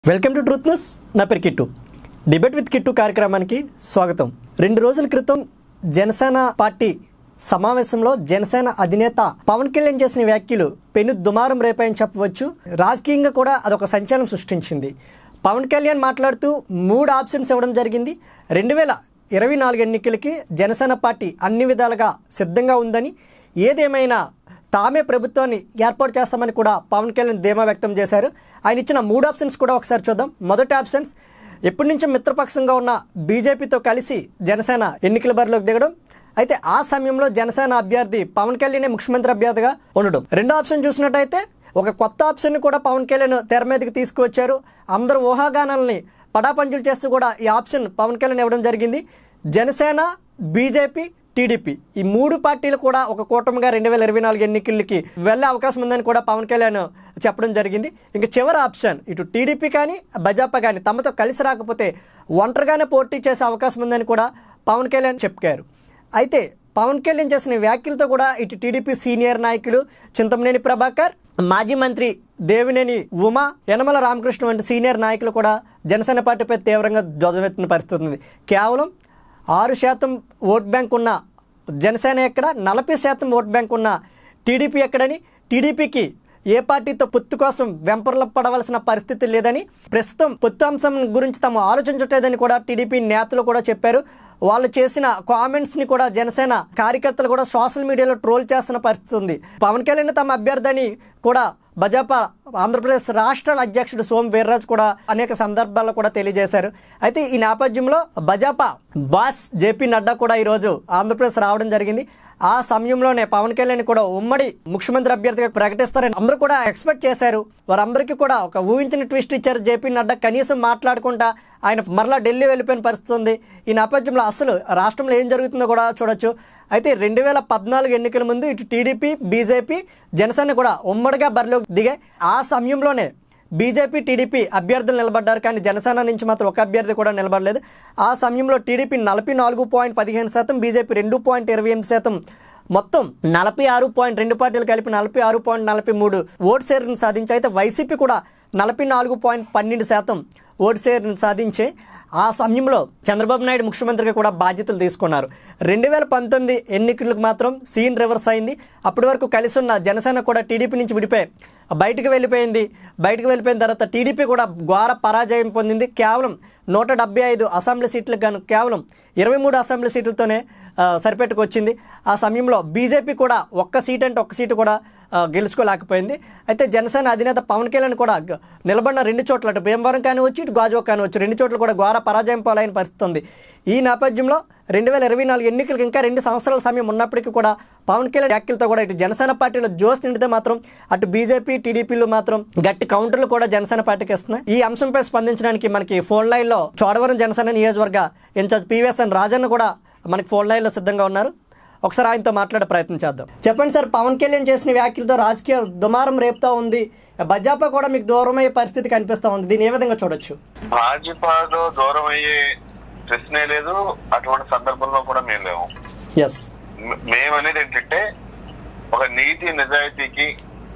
Welcome to truth news నా పేరు kit debate with kit కార్యక్రమానికి స్వాగతం రెండు రోజుల క్రితం జనసేన పార్టీ సమావేశంలో జనసేన అధినేత పవన్ కళ్యాణ్ చేసిన వ్యాఖ్యలు పెను దుమారం రేపాయని చెప్పవచ్చు రాజకీయంగా కూడా అదొక సంచలనం సృష్టించింది పవన్ కళ్యాణ్ మాట్లాడుతూ మూడు ఆప్షన్స్ ఇవ్వడం జరిగింది రెండు వేల ఇరవై నాలుగు ఎన్నికలకి జనసేన పార్టీ అన్ని విధాలుగా సిద్ధంగా ఉందని ఏదేమైనా తామే ప్రభుత్వాన్ని ఏర్పాటు చేస్తామని కూడా పవన్ కళ్యాణ్ ధీమా వ్యక్తం చేశారు ఆయన ఇచ్చిన మూడు ఆప్షన్స్ కూడా ఒకసారి చూద్దాం మొదటి ఆప్షన్స్ ఎప్పటి నుంచో మిత్రపక్షంగా ఉన్న బీజేపీతో కలిసి జనసేన ఎన్నికల బరిలోకి దిగడం అయితే ఆ సమయంలో జనసేన అభ్యర్థి పవన్ కళ్యాణ్ ముఖ్యమంత్రి అభ్యర్థిగా ఉండడం రెండో ఆప్షన్ చూసినట్టయితే ఒక కొత్త ఆప్షన్ కూడా పవన్ కళ్యాణ్ తెర మీదకి తీసుకువచ్చారు అందరూ ఊహాగానాలని పడాపంచులు చేస్తూ కూడా ఈ ఆప్షన్ పవన్ కళ్యాణ్ ఇవ్వడం జరిగింది జనసేన బీజేపీ టీడీపీ ఈ మూడు పార్టీలు కూడా ఒక కూటమిగా రెండు వేల ఇరవై నాలుగు ఎన్నికలకి వెళ్ళే అవకాశం ఉందని కూడా పవన్ కళ్యాణ్ చెప్పడం జరిగింది ఇంకా చివరి ఆప్షన్ ఇటు టీడీపీ కానీ భాజపా కానీ తమతో కలిసి రాకపోతే ఒంటరిగానే పోటీ చేసే అవకాశం ఉందని కూడా పవన్ కళ్యాణ్ చెప్పారు అయితే పవన్ కళ్యాణ్ చేసిన వ్యాఖ్యలతో కూడా ఇటు టీడీపీ సీనియర్ నాయకులు చింతమనేని ప్రభాకర్ మాజీ మంత్రి దేవినేని ఉమా యనమల రామకృష్ణ వంటి సీనియర్ నాయకులు కూడా జనసేన పార్టీపై తీవ్రంగా ధ్వజమెత్తిన పరిస్థితి ఉంది కేవలం ఆరు శాతం ఓట్ బ్యాంక్ ఉన్న జనసేన ఎక్కడ నలభై శాతం ఓట్ బ్యాంక్ ఉన్న టీడీపీ ఎక్కడని టీడీపీకి ఏ పార్టీతో పొత్తు కోసం వెంపర్ల పడవలసిన పరిస్థితి లేదని ప్రస్తుతం పొత్తు అంశం గురించి తాము ఆలోచించట్లేదని కూడా టీడీపీ నేతలు కూడా చెప్పారు వాళ్ళు చేసిన కామెంట్స్ని కూడా జనసేన కార్యకర్తలు కూడా సోషల్ మీడియాలో ట్రోల్ చేస్తున్న పరిస్థితి ఉంది పవన్ కళ్యాణ్ తమ అభ్యర్థిని కూడా భాజపా ఆంధ్రప్రదేశ్ రాష్ట్ర అధ్యక్షుడు సోమ్ వీర్రాజు కూడా అనేక సందర్భాల్లో కూడా తెలియజేశారు అయితే ఈ నేపథ్యంలో భాజపా బాస్ జేపీ నడ్డా కూడా ఈరోజు ఆంధ్రప్రదేశ్ రావడం జరిగింది ఆ సమయంలోనే పవన్ కళ్యాణ్ కూడా ఉమ్మడి ముఖ్యమంత్రి అభ్యర్థిగా ప్రకటిస్తారని అందరూ కూడా ఎక్స్పెక్ట్ చేశారు వారందరికీ కూడా ఒక ఊహించిన ట్విస్ట్ ఇచ్చారు జేపీ నడ్డా కనీసం మాట్లాడకుండా ఆయన మరలా ఢిల్లీ వెళ్ళిపోయిన పరిస్థితి ఉంది ఈ నేపథ్యంలో అసలు రాష్ట్రంలో ఏం జరుగుతుందో కూడా చూడొచ్చు అయితే రెండు వేల పద్నాలుగు ఎన్నికల ముందు ఇటు టీడీపీ బీజేపీ జనసేన కూడా ఉమ్మడిగా బరిలోకి దిగాయి ఆ సమయంలోనే బీజేపీ టీడీపీ అభ్యర్థులు నిలబడ్డారు కానీ జనసేన నుంచి మాత్రం ఒక అభ్యర్థి కూడా నిలబడలేదు ఆ సమయంలో టీడీపీ నలభై నాలుగు పాయింట్ పదిహేను శాతం బీజేపీ రెండు పాయింట్ ఇరవై ఎనిమిది శాతం మొత్తం నలభై ఆరు పాయింట్ రెండు పార్టీలు కలిపి నలభై ఆరు పాయింట్ నలభై మూడు ఓట్ షేర్ని సాధించి అయితే వైసీపీ కూడా నలభై నాలుగు పాయింట్ పన్నెండు శాతం ఓట్ షేర్ని సాధించి ఆ సమయంలో చంద్రబాబు నాయుడు ముఖ్యమంత్రిగా కూడా బాధ్యతలు తీసుకున్నారు రెండు వేల పంతొమ్మిది ఎన్నికలకు మాత్రం సీన్ రివర్స్ అయింది అప్పటి వరకు కలిసి ఉన్న జనసేన కూడా టీడీపీ నుంచి విడిపోయి బయటకు వెళ్ళిపోయింది బయటకు వెళ్ళిపోయిన తర్వాత టీడీపీ కూడా ఘోర పరాజయం పొందింది కేవలం నూట డెబ్బై ఐదు అసెంబ్లీ సీట్లకు గాను కేవలం ఇరవై మూడు అసెంబ్లీ సీట్లతోనే ఆ, సరిపెట్టుకొచ్చింది ఆ సమయంలో బీజేపీ కూడా ఒక్క సీట్ అంటే ఒక్క సీటు కూడా ఆ, గెలుచుకోలేకపోయింది అయితే జనసేన అధినేత పవన్ కళ్యాణ్ కూడా గ- నిలబడిన రెండు చోట్ల అటు భీమవరం కానివచ్చు ఇటు గాజువాక కానివచ్చు రెండు చోట్ల కూడా ఘోర పరాజయం పాలైన పరిస్థితి ఉంది ఈ నేపథ్యంలో రెండు వేల ఇరవై నాలుగు ఎన్నికలకు ఇంకా రెండు సంవత్సరాల సమయం ఉన్నప్పటికీ కూడా పవన్ కళ్యాణ్ వ్యాఖ్యలతో కూడా ఇటు జనసేన పార్టీలో జోస్ నిండితే మాత్రం అటు బీజేపీ టీడీపీలు మాత్రం గట్టి కౌంటర్లు కూడా జనసేన పార్టీకి ఇస్తున్నాయి ఈ అంశంపై స్పందించడానికి మనకి ఫోన్ లైన్లో చోడవరం జనసేన నియోజకవర్గ ఇన్ఛార్జ్ పివిఎస్ఎన్ రాజన్న కూడా మనకి ఫోన్ లైన్లో సిద్ధంగా ఉన్నారు ఒకసారి ఆయనతో మాట్లాడే ప్రయత్నం చేద్దాం చెప్పండి సార్ పవన్ కళ్యాణ్ చేసిన వ్యాఖ్యలతో రాజకీయ దుమారం రేపుతా ఉంది భాజపా కూడా మీకు దూరం అయ్యే పరిస్థితి కనిపిస్తా ఉంది దీన్ని ఏ విధంగా చూడొచ్చు భాజపాలో దూరం అయ్యే ప్రశ్నే లేదు అటువంటి సందర్భంలో కూడా మేము లేవు ఎస్ మే- మేము అనేది ఏంటంటే ఒక నీతి నిజాయితీకి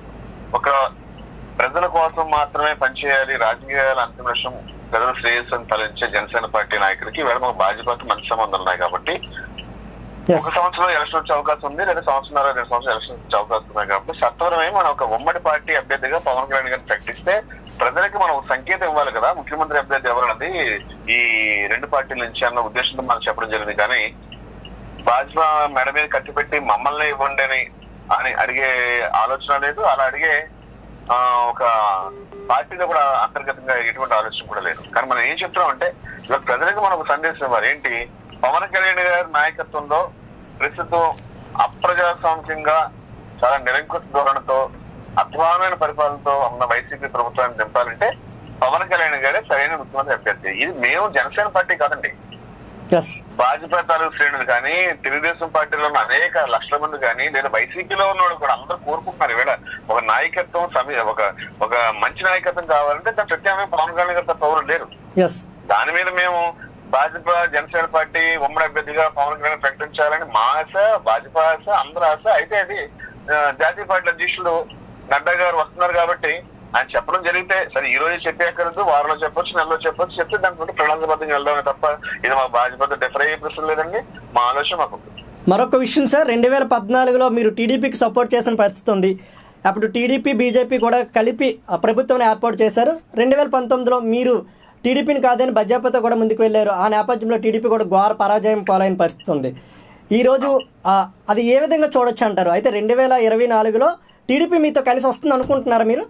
ఒక ప్రజల కోసం మాత్రమే పనిచేయాలి రాజకీయాల అంతిమ లక్ష్యం ప్రజల శ్రేయస్సును తలించే జనసేన పార్టీ నాయకుడికి వేళ మాకు భాజపాకి మంచి సంబంధాలు ఉన్నాయి కాబట్టి ఎస్ ఒక సంవత్సరం ఎలక్షన్ వచ్చే అవకాశం ఉంది లేదా సంవత్సరం రెండు సంవత్సరం ఎలక్షన్ వచ్చే అవకాశం ఉంది కాబట్టి సత్వరమే మనం ఒక ఉమ్మడి పార్టీ అభ్యర్థిగా పవన్ కళ్యాణ్ గారిని ప్రకటిస్తే ప్రజలకి మనం ఒక సంకేతం ఇవ్వాలి కదా ముఖ్యమంత్రి అభ్యర్థి ఎవరన్నది ఈ రెండు పార్టీల నుంచి అన్న ఉద్దేశంతో మనం చెప్పడం జరిగింది కానీ భాజపా మెడ మీద కట్టి పెట్టి మమ్మల్ని ఇవ్వండి అని అని అడిగే ఆలోచన లేదు అలా అడిగే ఆ, ఒక పార్టీలో కూడా అంతర్గతంగా ఎటువంటి ఆలోచన కూడా లేదు కానీ మనం ఏం చెప్తున్నాం అంటే ఇవాళ ప్రజలకు మనం ఒక సందేశం ఇవ్వాలి ఏంటి పవన్ కళ్యాణ్ గారి నాయకత్వంలో ప్రస్తుతం అప్రజాస్వామికంగా చాలా నిరంకుశ ధోరణితో అధ్వానమైన పరిపాలనతో ఉన్న వైసీపీ ప్రభుత్వాన్ని దింపాలంటే పవన్ కళ్యాణ్ గారే సరైన ముఖ్యమంత్రి అభ్యర్థి ఇది మేము జనసేన పార్టీ కాదండి ఎస్ భాజపా తాలూకు శ్రేణులు కానీ తెలుగుదేశం పార్టీలో ఉన్న అనేక లక్షల మంది కానీ లేదా వైసీపీలో ఉన్న వాళ్ళు కూడా అందరూ కోరుకుంటున్నారు ఈవేళ ఒక నాయకత్వం సమీ ఒక ఒక మంచి నాయకత్వం కావాలంటే దాని ప్రత్యేకమైన పవన్ కళ్యాణ్ గారితో పౌరులు లేరు ఎస్ దాని మీద మేము భాజపా జనసేన పార్టీ ఉమ్మడి అభ్యర్థిగా పవన్ కళ్యాణ్ ప్రకటించాలని మా ఆశ భాజపా ఆశ అందరి ఆశ అయితే అది ఆ, జాతీయ పార్టీ అధ్యక్షులు నడ్డా గారు వస్తున్నారు కాబట్టి ఆయన చెప్పడం జరిగితే సరే ఈ రోజు చెప్పేక్కర్లేదు వారంలో చెప్పొచ్చు నెలలో చెప్పొచ్చు చెప్తే దాని బట్టి ప్రణాళికబద్ధంగా వెళ్దామే తప్ప ఇది మా బాధ్యత డిఫర్ అయ్యే ప్రశ్న లేదండి మా ఆలోచన మాకు ఉంది. మరొక విషయం సార్ రెండు వేల పద్నాలుగులో మీరు టీడీపీకి సపోర్ట్ చేసిన పరిస్థితి ఉంది అప్పుడు టీడీపీ బీజేపీ కూడా కలిపి ఆ ప్రభుత్వం ఏర్పాటు చేశారు రెండు వేల పంతొమ్మిదిలో మీరు టీడీపీని కాదని బజాపతో కూడా ముందుకు వెళ్ళారు ఆ నేపథ్యంలో టీడీపీ కూడా ఘోర పరాజయం పాలైన పరిస్థితి ఉంది ఈరోజు ఆ, అది ఏ విధంగా చూడొచ్చు అంటారు అయితే రెండు వేల ఇరవై నాలుగులో టీడీపీ మీతో కలిసి వస్తుంది అనుకుంటున్నారా మీరు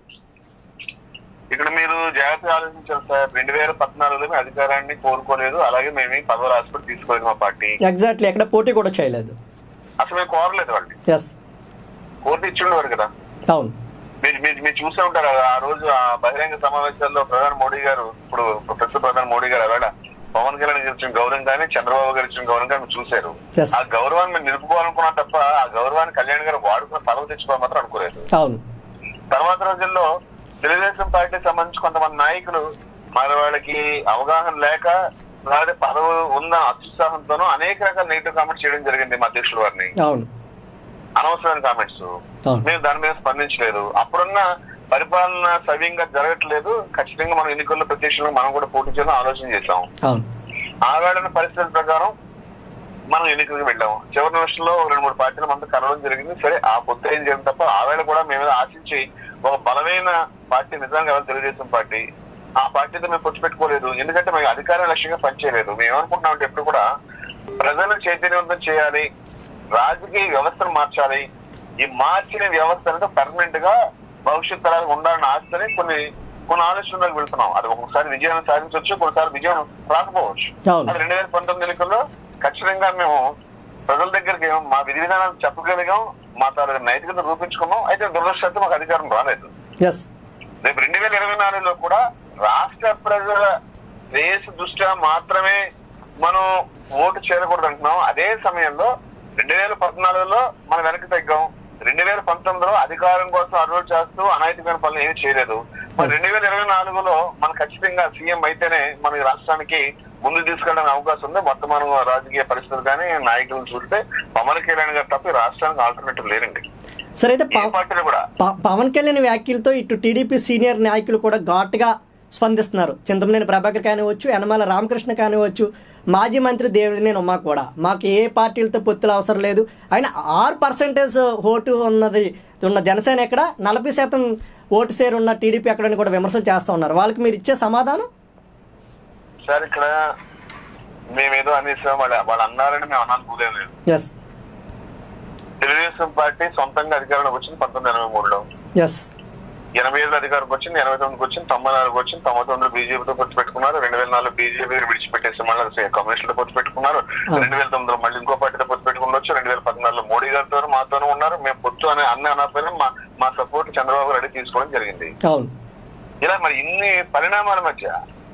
ఇక్కడ మీరు జాగ్రత్తగా ఆలోచించాలి సార్ రెండు వేల పద్నాలుగులో మేము అధికారాన్ని కోరుకోలేదు అలాగే మేము ఈ పదవి రాష్ట్రం తీసుకోలేదు మా పార్టీ ఎగ్జాక్ట్లీ ఎక్కడ పోటీ కూడా చేయలేదు అసలు మేము కోరలేదు వాళ్ళని ఎస్ కోర్టు ఇచ్చిండేవారు కదా అవును మీరు మీరు మీరు చూసే ఉంటారు కదా, ఆ రోజు ఆ బహిరంగ సమావేశాల్లో ప్రధాని మోడీ గారు ఇప్పుడు ప్రస్తుత ప్రధాని మోడీ గారు అవేళ పవన్ కళ్యాణ్ గారు ఇచ్చిన గౌరవం కానీ చంద్రబాబు గారు ఇచ్చిన గౌరవం కానీ మీరు చూశారు Yes. ఆ గౌరవాన్ని మేము నిలుపుకోవాలనుకున్నాం తప్ప ఆ గౌరవాన్ని కళ్యాణ్ గారు వాడుకున్న పదవి తెచ్చుకోవాలి మాత్రం అనుకోలేదు అవును తర్వాత రోజుల్లో తెలుగుదేశం పార్టీకి సంబంధించి కొంతమంది నాయకులు మరి వాళ్ళకి అవగాహన లేక లేదా పదవి ఉన్న అత్యుత్సాహంతోనూ అనేక రకాల నెగిటివ్ కామెంట్స్ చేయడం జరిగింది మా అధ్యక్షుల వారిని అవును అనవసరమైన కామెంట్స్ అవును మేము దాని మీద స్పందించలేదు అప్పుడున్న పరిపాలన సవ్యంగా జరగట్లేదు ఖచ్చితంగా మనం ఎన్నికల్లో ప్రత్యక్షంగా మనం కూడా పోటీ చేయాలని ఆలోచన చేశాం అవును ఆ వేళ పరిస్థితుల ప్రకారం మనం ఎన్నికలకు వెళ్ళాము చివరి నిమిషంలో రెండు మూడు పార్టీలు మనతో కలవడం జరిగింది సరే ఆ పొత్తు ఏం చేయడం తప్ప ఆ వేళ కూడా మేము ఏదో ఆశించి ఒక బలమైన పార్టీ నిజంగా ఎవరు తెలుగుదేశం పార్టీ ఆ పార్టీతో మేము పొత్తు పెట్టుకోలేదు ఎందుకంటే మేము అధికార లక్ష్యంగా పనిచేయలేదు మేము ఏమనుకుంటున్నాం అంటే ఎప్పుడు కూడా ప్రజలను చైతన్యవంతం చేయాలి రాజకీయ వ్యవస్థను మార్చాలి ఈ మార్చిన వ్యవస్థ అనేది పర్మనెంట్ గా భవిష్యత్ తరాలకు ఉండాలని ఆశతోనే కొన్ని కొన్ని ఆలోచనలకు వెళ్తున్నాం అది ఒక్కొక్కసారి విజయాన్ని సాధించవచ్చు కొన్నిసారి విజయం రాకపోవచ్చు అవును. అది రెండు వేల పంతొమ్మిది ఎన్నికల్లో ఖచ్చితంగా మేము ప్రజల దగ్గరికి మా విధి విధానాలు చెప్పగలిగాం మా తాలూకు నైతికత రూపించుకున్నాం అయితే దురదృష్టంతో మాకు అధికారం రాలేదు ఎస్ రేపు రెండు వేల ఇరవై నాలుగులో కూడా రాష్ట్ర ప్రజల దేశ దృష్ట్యా మాత్రమే మనం ఓటు చేరకూడదు అంటున్నాం అదే సమయంలో రెండు వేల పద్నాలుగులో మనం వెనక్కి తగ్గాం రెండు వేల పంతొమ్మిదిలో అధికారం కోసం అరువులు చేస్తూ అనైతికమైన పనులు ఏమీ చేయలేదు మరి రెండు వేల ఇరవై నాలుగులో మనం ఖచ్చితంగా సీఎం అయితేనే మన ఈ రాష్ట్రానికి ముందు తీసుకెళ్ళడానికి అవకాశం ఉంది వర్తమాన రాజకీయ పరిస్థితులు కానీ నాయకులను చూస్తే పవన్ కళ్యాణ్ గారు తప్ప ఈ రాష్ట్రానికి ఆల్టర్నేటివ్ లేరండి సరే అయితే ఏ పవ- పార్టీలు కూడా ప- పవన్ కళ్యాణ్ వ్యాఖ్యలతో ఇటు టీడీపీ సీనియర్ నాయకులు కూడా ఘాటుగా స్పందిస్తున్నారు చింతమనేని ప్రభాకర్ కానివచ్చు యనమాల రామకృష్ణ కానివచ్చు మాజీ మంత్రి దేవినేని ఉమా కూడా మాకు ఏ పార్టీలతో పొత్తులు అవసరం లేదు అయినా ఆరు పర్సెంటేజ్ ఓటు ఉన్నది ఉన్న జనసేన ఎక్కడ నలభై శాతం ఓటు షేర్ ఉన్న టీడీపీ ఎక్కడని కూడా విమర్శలు చేస్తూ ఉన్నారు వాళ్ళకి మీరు ఇచ్చే సమాధానం సార్ ఇక్కడ మేమేదో అనేసాం వాళ్ళు వాళ్ళు అన్నారని మేము అన్నాను కూలేదు లేదు ఎస్ తెలుగుదేశం పార్టీ సొంతంగా అధికారంలోకి వచ్చింది పంతొమ్మిది ఎనభై మూడులో ఎస్ ఎనభై ఏళ్ళు అధికారంకి వచ్చింది ఎనభై తొమ్మిదికి వచ్చింది తొంభై నాలుగు వచ్చింది తొంభై తొమ్మిది బీజేపీతో పొత్తు పెట్టుకున్నారు రెండు వేల నాలుగు బీజేపీ విడిచిపెట్టేసి మళ్ళీ కమ్యూనిస్టులతో పొత్తు పెట్టుకున్నారు రెండు వేల తొమ్మిదిలో మళ్ళీ ఇంకో పార్టీతో పొత్తు పెట్టుకుని రెండు వేల పద్నాలుగులో మోడీ గారితో మాతోనూ ఉన్నారు మేము పొత్తు అనే అన్న అనకపోయినా మా మా సపోర్ట్ చంద్రబాబు రెడ్డి తీసుకోవడం జరిగింది అవును ఇలా మరి ఇన్ని పరిణామాల మధ్య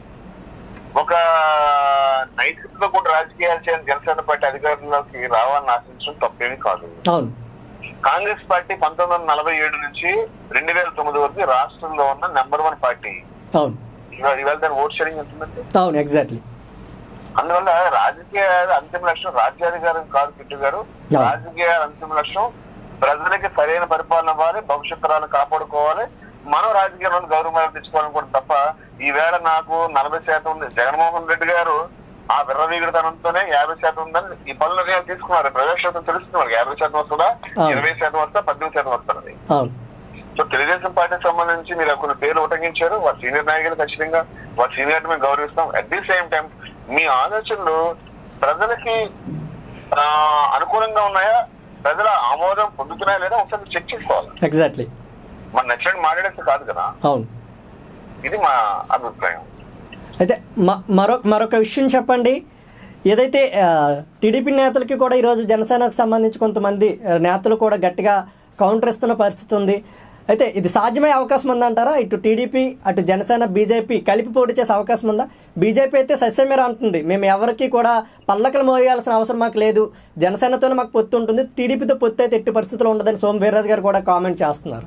ఒక నైతికతతో కూడా రాజకీయాలు చేయని జనసేన పార్టీ అధికారంలోకి రావాలని ఆశించడం తప్పేమీ కాదు అవును కాంగ్రెస్ పార్టీ పంతొమ్మిది వందల నలభై ఏడు నుంచి రెండు వేల తొమ్మిది వరకు రాష్ట్రంలో ఉన్న నెంబర్ వన్ పార్టీ అవును ఇవాళ ఇవాళ దాని ఓట్ షేరింగ్ ఉంటుందండి అవును ఎగ్జాక్ట్లీ అందువల్ల రాజకీయ అంతిమ లక్ష్యం రాజ్యాధికారం కాదు కిట్టు గారు Yeah. రాజకీయ అంతిమ లక్ష్యం ప్రజలకి సరైన పరిపాలన ఇవ్వాలి భవిష్యత్ తరాలను కాపాడుకోవాలి మనం రాజకీయాలను గౌరవం తెచ్చుకోవాలనుకోవడం తప్ప ఈవేళ నాకు నలభై శాతం ఉంది జగన్మోహన్ రెడ్డి గారు ఆ విర్రవీగుడుతనంతోనే యాభై శాతం ఉందని ఈ పనులు నిర్ణయాలు తీసుకున్నారు ప్రజాక్షేత్రం తెలుస్తుంది వాళ్ళకి యాభై శాతం వస్తుందా Ah. ఇరవై శాతం వస్తా పద్దెనిమిది శాతం వస్తున్నది అవును సో తెలుగుదేశం పార్టీకి సంబంధించి మీరు కొన్ని పేర్లు ఉటంకించారు వారి సీనియర్ నాయకులు ఖచ్చితంగా వారి సీనియర్ మేము గౌరవిస్తాం అట్ ది సేమ్ టైం మీ ఆలోచనలు ప్రజలకి ఆ, అనుకూలంగా ఉన్నాయా ప్రజల ఆమోదం పొందుతున్నాయా లేదా ఒకసారి చెక్ చేసుకోవాలి ఎగ్జాక్ట్లీ మన నచ్చినట్టు మాట్లాడేస్తే కాదు కదా అవును ఇది మా అభిప్రాయం అయితే మ- మరో మరొక విషయం చెప్పండి ఏదైతే ఆ, టీడీపీ నేతలకి కూడా ఈరోజు జనసేనకు సంబంధించి కొంతమంది ఆ, నేతలు కూడా గట్టిగా కౌంటర్ ఇస్తున్న పరిస్థితి ఉంది అయితే ఇది సాధ్యమయ్యే అవకాశం ఉందంటారా ఇటు టీడీపీ అటు జనసేన బీజేపీ కలిపి పోటీ చేసే అవకాశం ఉందా బీజేపీ అయితే సస్యమేర అంటుంది మేము ఎవరికి కూడా పల్లకలు మోయాల్సిన అవసరం మాకు లేదు జనసేనతోనే మాకు పొత్తు ఉంటుంది టీడీపీతో పొత్తు అయితే ఎట్టి పరిస్థితుల్లో ఉండదని సోమ వీర్రాజు గారు కూడా కామెంట్ చేస్తున్నారు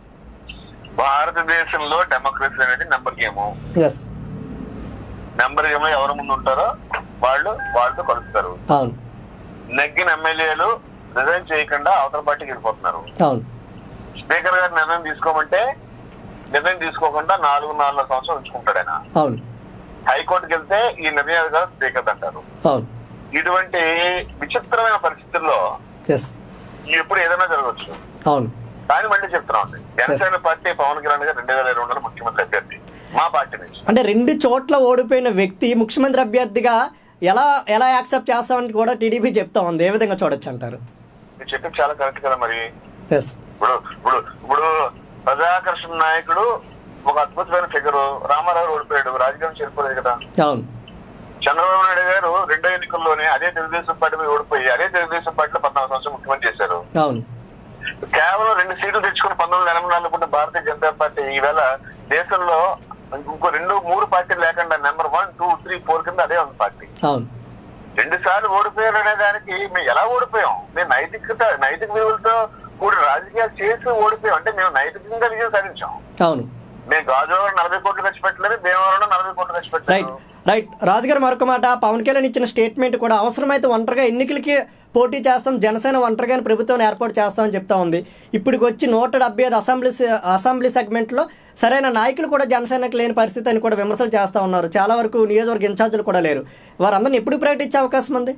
భారతదేశంలో డెమోక్రసీ అనేది number game yes number game లో ఎవరు ముందు ఉంటారో వాళ్ళు వాళ్ళతో కలుస్తారు అవును నెగ్గిన ఎమ్మెల్యేలు రిజైన్ చేయకుండా అవతల పార్టీకి వెళ్ళిపోతున్నారు అవును స్పీకర్ గారు నిర్ణయం తీసుకోమంటే నిర్ణయం తీసుకోకుండా నాలుగు నాలుగు సంవత్సరాలు ఉంచుకుంటాడు ఆయన అవును హైకోర్టుకి వెళ్తే ఈ నిర్ణయాలు కూడా స్పీకర్ అంటారు అవును ఇటువంటి విచిత్రమైన పరిస్థితుల్లో ఎస్ ఎప్పుడు ఏదైనా జరగవచ్చు అవును కానీ మళ్ళీ చెప్తున్నాం అండి జనసేన పార్టీ పవన్ కళ్యాణ్ గారు రెండు వేల ఇరవై రెండులో ముఖ్యమంత్రి అభ్యర్థి మా పార్టీ నుంచి అంటే రెండు చోట్ల ఓడిపోయిన వ్యక్తి ముఖ్యమంత్రి అభ్యర్థిగా ఎలా ఎలా యాక్సెప్ట్ చేస్తామని కూడా టీడీపీ చెప్తా ఉంది ఏ విధంగా చూడొచ్చు అంటారు మీరు చెప్పింది చాలా కరెక్ట్ కదా మరి ఎస్ ఇప్పుడు ఇప్పుడు ఇప్పుడు ప్రజాకర్షణ నాయకుడు ఒక అద్భుతమైన ఫిగర్ రామారావు ఓడిపోయాడు రాజకీయం చేరిపోలేదు కదా అవును చంద్రబాబు నాయుడు గారు రెండో ఎన్నికల్లోనే అదే తెలుగుదేశం పార్టీ మీద ఓడిపోయి అదే తెలుగుదేశం పార్టీలో పద్నాలుగు సంవత్సరం ముఖ్యమంత్రి చేశారు అవును కేవలం రెండు సీట్లు తెచ్చుకుని పంతొమ్మిది వందల ఎనభై నాలుగు పుట్టిన భారతీయ జనతా పార్టీ ఈవేళ దేశంలో ఇంకో రెండు మూడు పార్టీలు లేకుండా number one two three four కింద అదే ఉంది పార్టీ అవును రెండు సార్లు ఓడిపోయారు అనే దానికి మేము ఎలా ఓడిపోయాం మేము నైతికత నైతిక విలువలతో కూడిన రాజకీయాలు చేసి ఓడిపోయాం అంటే మేము నైతికంగా విజయం సాధించాం అవును మేము గాజువాడ నలభై కోట్లు ఖర్చు పెట్టలేదు భీమవరంలో నలభై కోట్లు ఖర్చు రైట్ పెట్టలేదు రైట్ రాజుగారు మరొక మాట పవన్ కళ్యాణ్ ఇచ్చిన స్టేట్మెంట్ కూడా అవసరమైతే ఒంటరిగా ఎన్నికలకి పోటీ చేస్తాం జనసేన ఒంటరిగా ప్రభుత్వం ఏర్పాటు చేస్తామని చెప్తా ఉంది ఇప్పటికి వచ్చి నూట డెబ్బై ఐదు అసెంబ్లీ అసెంబ్లీ సెగ్మెంట్లో సరైన నాయకులు కూడా జనసేనకు లేని పరిస్థితి అని కూడా విమర్శలు చేస్తా ఉన్నారు చాలా వరకు నియోజకవర్గ ఇన్ఛార్జీలు కూడా లేరు వారందరిని ఎప్పుడు ప్రకటించే అవకాశం ఉంది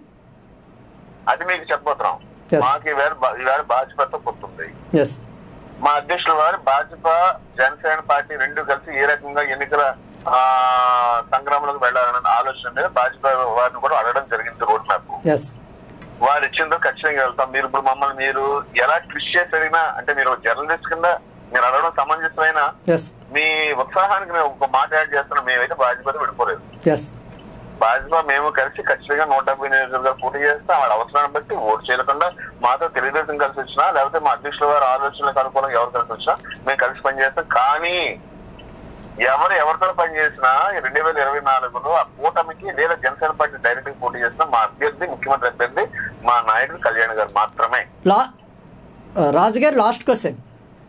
అది మీకు చెప్పబోతున్నాం Yes. మాకు ఈవేళ బా- ఈవేళ భాజపాతో పొత్తుంది ఎస్ మా అధ్యక్షుల వారు భాజపా జనసేన పార్టీ రెండు కలిసి ఏ రకంగా ఎన్నికల ఆ, సంగ్రామంలోకి వెళ్లాలనే ఆలోచన మీద భాజపా వారిని కూడా అడగడం జరిగింది రోడ్ మ్యాప్ ఎస్ వారు ఇచ్చిందో ఖచ్చితంగా వెళ్తాం మీరు ఇప్పుడు మమ్మల్ని మీరు ఎలా కృషి చేసి అడిగినా అంటే మీరు జర్నలిస్ట్ కింద మీరు అడగడం సమంజసమైన ఎస్ మీ ఉత్సాహానికి మేము ఒక మాట యాడ్ చేస్తున్నాం మేమైతే భాజపాతో విడిపోలేదు ఎస్ భాజపా మేము కలిసి ఖచ్చితంగా నూట డెబ్బై నియోజకవర్గాలు పోటీ చేస్తాం వాళ్ళ అవసరాన్ని బట్టి ఓటు చేయకుండా మాతో తెలుగుదేశం కలిసి వచ్చినా లేకపోతే మా అధ్యక్షుల వారి ఆలోచనలకు అనుకూలంగా ఎవరు కలిసి వచ్చినా మేము కలిసి పనిచేస్తాం కానీ ఎవరు ఎవరితో పనిచేసినా రెండు వేల ఇరవై నాలుగులో ఆ కూటమికి లేదా జనసేన పార్టీ డైరెక్ట్ గా పోటీ చేసిన మా అభ్యర్థి ముఖ్యమంత్రి అభ్యర్థి మా నాయకుడు కళ్యాణ్ గారు మాత్రమే లా రాజుగారు లాస్ట్ క్వశ్చన్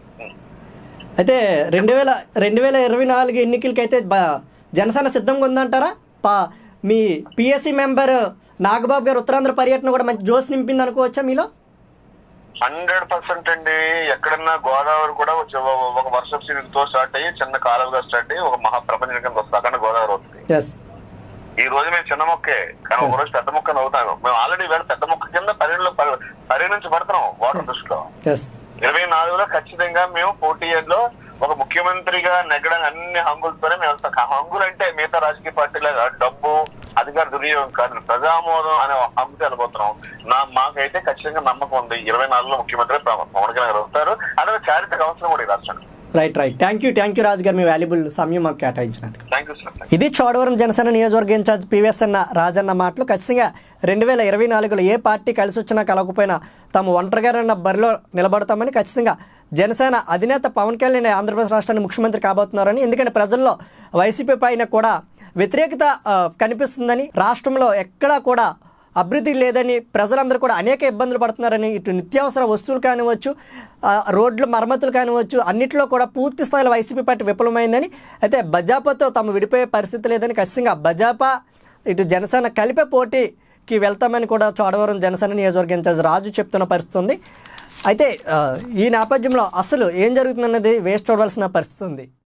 అయితే రెండు వేల రెండు వేల ఇరవై నాలుగు ఎన్నికలకి అయితే బ- జనసేన సిద్ధంగా ఉందంటారా పా మీ పిఎస్సి మెంబర్ నాగబాబు గారు ఉత్తరాంధ్ర పర్యటన కూడా మంచి జోస్ నింపింది అనుకోవచ్చా మీలో హండ్రెడ్ పర్సెంట్ అండి ఎక్కడన్నా గోదావరి కూడా ఒక- ఒక వర్షం సీజన్ తో స్టార్ట్ అయ్యి చిన్న కాలువగా స్టార్ట్ అయ్యి ఒక మహాప్రపంచం కింద వస్తుంది అక్కడ గోదావరి అవుతుంది ఎస్ ఈ రోజు మేము చిన్న మొక్కే కానీ ఒక రోజు పెద్ద మొక్క అవుతాము మేము ఆల్రెడీ వేళ పెద్ద మొక్క కింద పరిగణలో పరి- పరిగణించబడుతున్నాం వాటర్ దృష్టిలో ఎస్ ఇరవై నాలుగులో ఖచ్చితంగా మేము పోటీ లో ఒక ముఖ్యమంత్రిగా నెగ్గడం అన్ని హంగులతోనే మేము వెళ్తాం ఆ హంగులు అంటే మిగతా రాజకీయ పార్టీల డబ్బు అధికార దుర్యోగం కాదు ప్రజామోదం అనే హంగుతో వెళ్ళిపోతున్నాం నా మాకైతే ఖచ్చితంగా నమ్మకం ఉంది ఇరవై నాలుగులో ముఖ్యమంత్రి పవన్ కళ్యాణ్ గారు వస్తారు అదే చారిత్రక అవసరం కూడా ఈ రాష్ట్రానికి right right thank you thank you Raju garu మీ వాల్యుబుల్ సమయం మాకు కేటాయించినందుకు థ్యాంక్ యూ సార్ ఇది చోడవరం జనసేన నియోజకవర్గ ఇన్ఛార్జ్ పివిఎస్ అన్న రాజన్న మాటలు ఖచ్చితంగా రెండు వేల ఇరవై నాలుగులో ఏ పార్టీ కలిసి వచ్చినా కలగకపోయినా తాము ఒంటరిగారన్న బరిలో నిలబడతామని ఖచ్చితంగా జనసేన అధినేత పవన్ కళ్యాణ్ ఆంధ్రప్రదేశ్ రాష్ట్రానికి ముఖ్యమంత్రి కాబోతున్నారని ఎందుకంటే ప్రజల్లో వైసీపీ పైన కూడా వ్యతిరేకత ఆ, కనిపిస్తుందని రాష్ట్రంలో ఎక్కడా కూడా అభివృద్ధి లేదని ప్రజలందరూ కూడా అనేక ఇబ్బందులు పడుతున్నారని ఇటు నిత్యావసర వస్తువులు కానివచ్చు ఆ, రోడ్ల మరమ్మతులు కానివచ్చు అన్నింటిలో కూడా పూర్తి స్థాయిలో వైసీపీ పార్టీ విఫలమైందని అయితే బజాపాతో తాము విడిపోయే పరిస్థితి లేదని ఖచ్చితంగా బజాపా ఇటు జనసేన కలిపే పోటీకి వెళ్తామని కూడా చోడవరం జనసేన నియోజకవర్గ ఇన్ఛార్జ్ రాజు చెప్తున్న పరిస్థితి ఉంది అయితే ఆ, ఈ నేపథ్యంలో అసలు ఏం జరుగుతుందన్నది వేస్ట్ చూడవలసిన పరిస్థితి ఉంది